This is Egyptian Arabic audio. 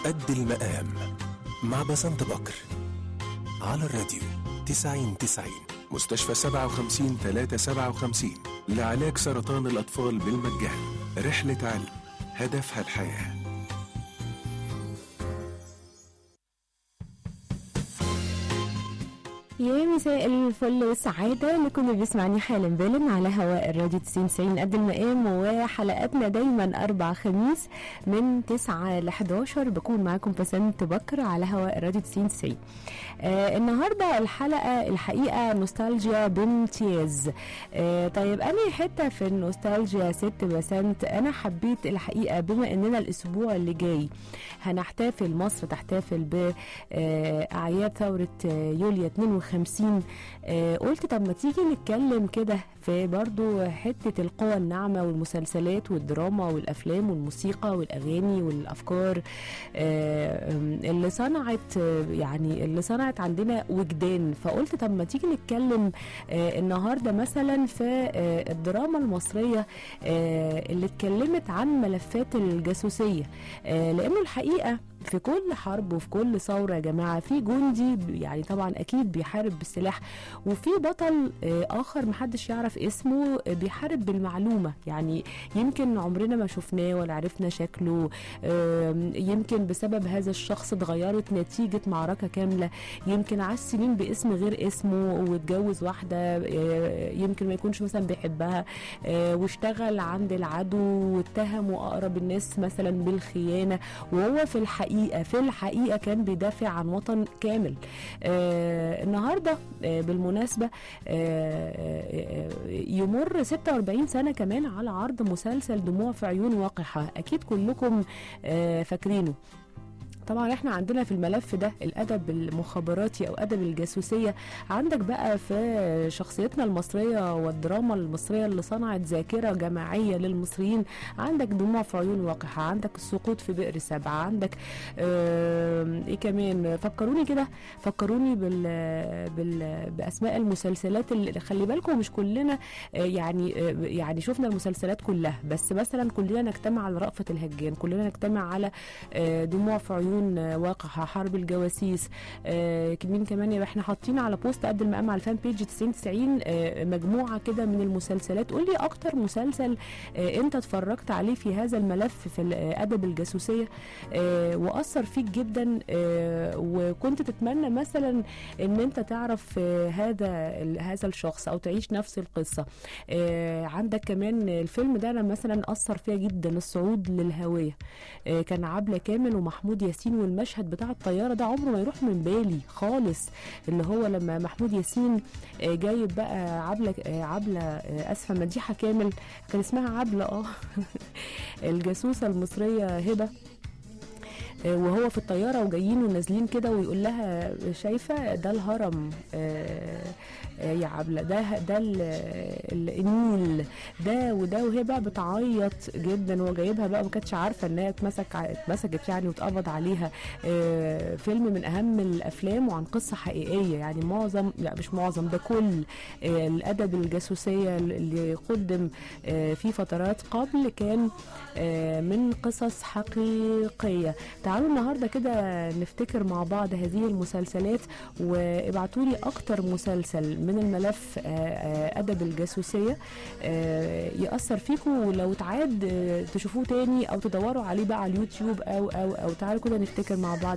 قد المقام مع بسنت بكر على الراديو 90 90 مستشفى 57 357 لعلاج سرطان الأطفال بالمجان رحلة علم هدفها الحياه يا مساء الفل والسعادة لكل اللي بيسمعني حالا بالا على هواء الراديو 90 90 قد المقام وحلقاتنا دايما أربع خميس من 9 ل 11 بكون معاكم بسنت بكر على هواء الراديو 90 90 آه النهارده الحلقة الحقيقة نوستالجيا بامتياز آه طيب أنا حتة في النوستالجيا يا ست بسنت أنا حبيت الحقيقة بما إننا الأسبوع اللي جاي هنحتفل مصر تحتفل بأعياد ثورة آه، يوليو 52 آه، قلت طب ما تيجي نتكلم كده في برضو حتة القوى الناعمة والمسلسلات والدراما والأفلام والموسيقى والأغاني والأفكار آه، اللي صنعت آه، يعني اللي صنعت عندنا وجدان فقلت طب ما تيجي نتكلم آه، النهاردة مثلا في آه، الدراما المصرية آه، اللي اتكلمت عن ملفات الجاسوسية آه، لأنه الحقيقة في كل حرب وفي كل ثورة يا جماعة في جندي ب- يعني طبعا أكيد بيحارب بالسلاح وفي بطل آه، آخر محدش يعرف اسمه آه، بيحارب بالمعلومة يعني يمكن عمرنا ما شفناه ولا عرفنا شكله آم، يمكن بسبب هذا الشخص اتغيرت نتيجة معركة كاملة يمكن عاش سنين باسم غير اسمه واتجوز واحدة آه، يمكن ما يكونش مثلا بيحبها آه، واشتغل عند العدو واتهموا أقرب الناس مثلا بالخيانة وهو في الحقيقة في الحقيقة كان بيدافع عن وطن كامل آه النهاردة آه بالمناسبة آه آه يمر 46 سنة كمان على عرض مسلسل دموع في عيون وقحة أكيد كلكم آه فاكرينه طبعا احنا عندنا في الملف ده الادب المخابراتي او ادب الجاسوسيه عندك بقى في شخصيتنا المصريه والدراما المصريه اللي صنعت ذاكره جماعيه للمصريين عندك دموع في عيون وقحه عندك السقوط في بئر سبعه عندك آه ايه كمان فكروني كده فكروني بال, بال باسماء المسلسلات اللي خلي بالكم مش كلنا آه يعني آه يعني شفنا المسلسلات كلها بس مثلا كلنا نجتمع على رأفة الهجان كلنا نجتمع على آه دموع في عيون آه واقعها حرب الجواسيس آه مين كمان يبقى احنا حاطين على بوست قد المقام على الفان بيج 90 90 آه مجموعه كده من المسلسلات قول لي اكتر مسلسل آه انت اتفرجت عليه في هذا الملف في الادب الجاسوسيه آه واثر فيك جدا آه وكنت تتمنى مثلا ان انت تعرف آه هذا ال- هذا الشخص او تعيش نفس القصه آه عندك كمان الفيلم ده انا مثلا اثر فيا جدا الصعود للهويه آه كان عبله كامل ومحمود ياسين والمشهد بتاع الطياره ده عمره ما يروح من بالي خالص اللي هو لما محمود ياسين آه جايب بقى عبله آه عبله آه اسفه مديحه كامل كان اسمها عبله اه الجاسوسه المصريه هبه آه، وهو في الطياره وجايين ونازلين كده ويقول لها شايفه ده الهرم آه، آه، يا عبله ده ده ال- ال- النيل ده وده وهي بقى بتعيط جدا وهو جايبها بقى ما كانتش عارفه ان هي اتمسك ع- اتمسكت يعني واتقبض عليها آه، فيلم من اهم الافلام وعن قصه حقيقيه يعني معظم لا مش معظم ده كل آه، الادب الجاسوسيه اللي قدم آه، في فترات قبل كان آه، من قصص حقيقيه تعالوا النهارده كده نفتكر مع بعض هذه المسلسلات وابعتوا لي اكتر مسلسل من الملف آه، آه، ادب الجاسوسيه آه، ياثر فيكم ولو اتعاد آه، تشوفوه تاني او تدوروا عليه بقى على اليوتيوب او او او تعالوا كده نفتكر مع بعض